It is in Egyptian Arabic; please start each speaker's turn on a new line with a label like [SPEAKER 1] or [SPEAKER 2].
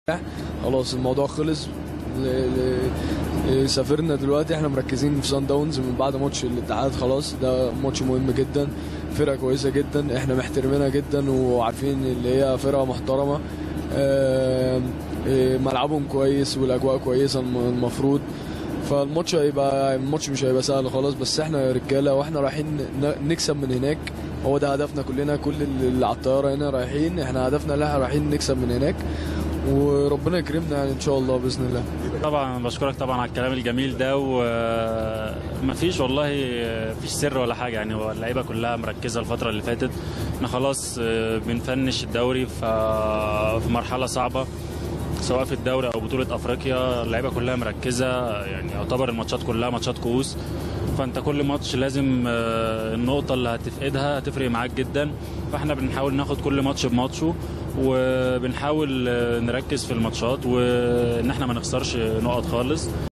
[SPEAKER 1] خلاص الموضوع خلص ل- ل- سافرنا دلوقتي احنا مركزين في سان داونز من بعد ماتش الاتحاد خلاص ده ماتش مهم جدا فرقه كويسه جدا احنا محترمينها جدا وعارفين اللي هي فرقه محترمه آم، آه، ملعبهم كويس والاجواء كويسه الم- المفروض فالماتش هيبقى الماتش مش هيبقى سهل خالص بس احنا رجاله واحنا رايحين ن- نكسب من هناك هو ده هدفنا كلنا كل اللي على الطياره هنا رايحين احنا هدفنا اللي احنا رايحين نكسب من هناك وربنا يكرمنا يعني ان شاء الله باذن الله
[SPEAKER 2] طبعا بشكرك طبعا على الكلام الجميل ده ومفيش والله مفيش سر ولا حاجه يعني هو اللعيبه كلها مركزه الفتره اللي فاتت احنا خلاص بنفنش الدوري ف- في مرحله صعبه سواء في الدوري او بطوله افريقيا اللعيبه كلها مركزه يعني يعتبر الماتشات كلها ماتشات كؤوس فانت كل ماتش لازم آه، النقطه اللي هتفقدها هتفرق معاك جدا فاحنا بنحاول ناخد كل ماتش بماتشه وبنحاول آه، نركز في الماتشات وان احنا ما نخسرش نقط خالص